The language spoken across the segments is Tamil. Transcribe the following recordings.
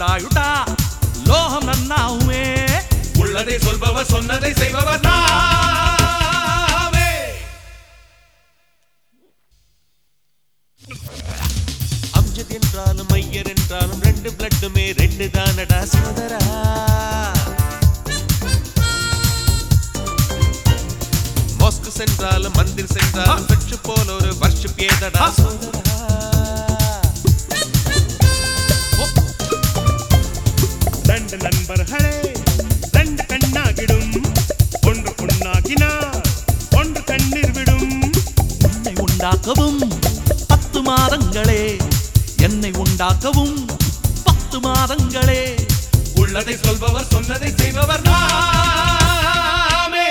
சாமிரண்டாயுட்டா லோகம் நன்னாவுமே உள்ளதை சொல்பவர் சொன்னதை செய்பவர் நாமே அம்ஜத் என்றாலும் ஐயர் என்றாலும் ரெண்டு பிளட்டுமே ரெண்டு தானடா சோதரா மாஸ்க் சென்றாலும் மந்திர் சென்றாலும் சற்று போல ஒரு வர்ஷிப் ஏதடா சோதரா ரெண்டு நண்பர்களே ரெண்டு கண்ணாகிடும் ஒன்று பொண்ணாகினார் ஒன்று கண்ணீர் விடும் என்னை உண்டாக்கவும் பத்து மாதங்களே என்னை உண்டாக்கவும் பத்து மாதங்களே உள்ளதை சொல்பவர் சொன்னதை செய்பவர் நாமே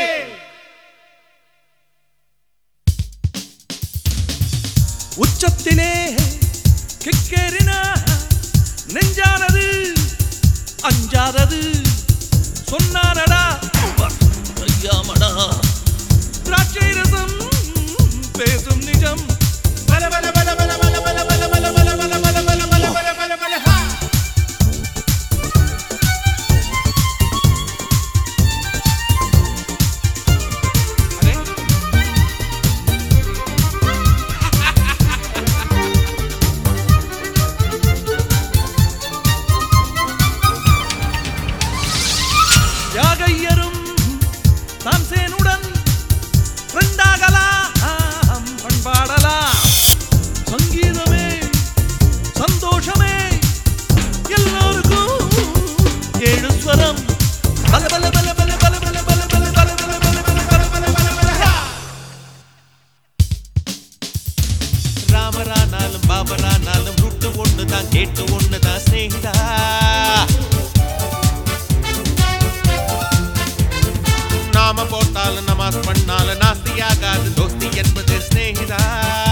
உச்சத்திலே கிக்கேறின நெஞ்சானது அஞ்சாதது சொன்னாரடா ஐயாமடா திராட்சை ரசம் பேசும் நிஜம் பல பல பல பல பல பல பல பல பல பல பல பல பல பல பல பல ஹா. அரே யாகையரும் தான்சேனுடன் ரெண்டாகலாம் பண்பாடலாம் சங்கீதமே சந்தோஷமே எல்லோருக்கும் ஏழு ஸ்வரம் பல பல பல பல பல பல பல பல பல பல பல பல பல பல பல பல ஹா. ராமரானாலும் பாபரானாலும் ரூட்டு ஒண்ணுதான் கேட்டு ஒண்ணுதான் ஸ்நேகிதா நாம போட்டாலும் நமாஸ் பண்ணாலும் நாஸ்தியாகாது தோஸ்தி என்பது ஸ்நேகிதா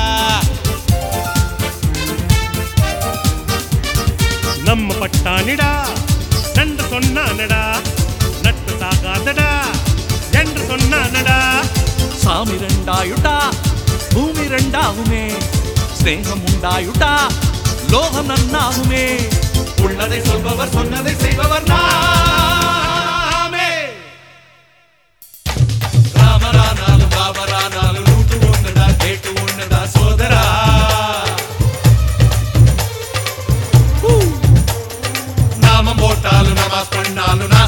நம்ம பட்டானிடா நன்று சொன்னானடா நட்பு சாகாதடா என்று சொன்னானடா சாமி ரெண்டாயுட்டா பூமி ரெண்டாகுமே ஸ்நேகம் உண்டாயுட்டா லோகம் நன்னாகுமே உள்ளதை சொல்பவர் சொன்னதை செய்பவர் நாமே ராமரானாலும் பாபரானாலும் ரூட்டு ஒண்ணுடா கேட்டு ஒண்ணுடா சோதரா நாமம் போட்டாலும் நமாஸ் பண்ணாலும்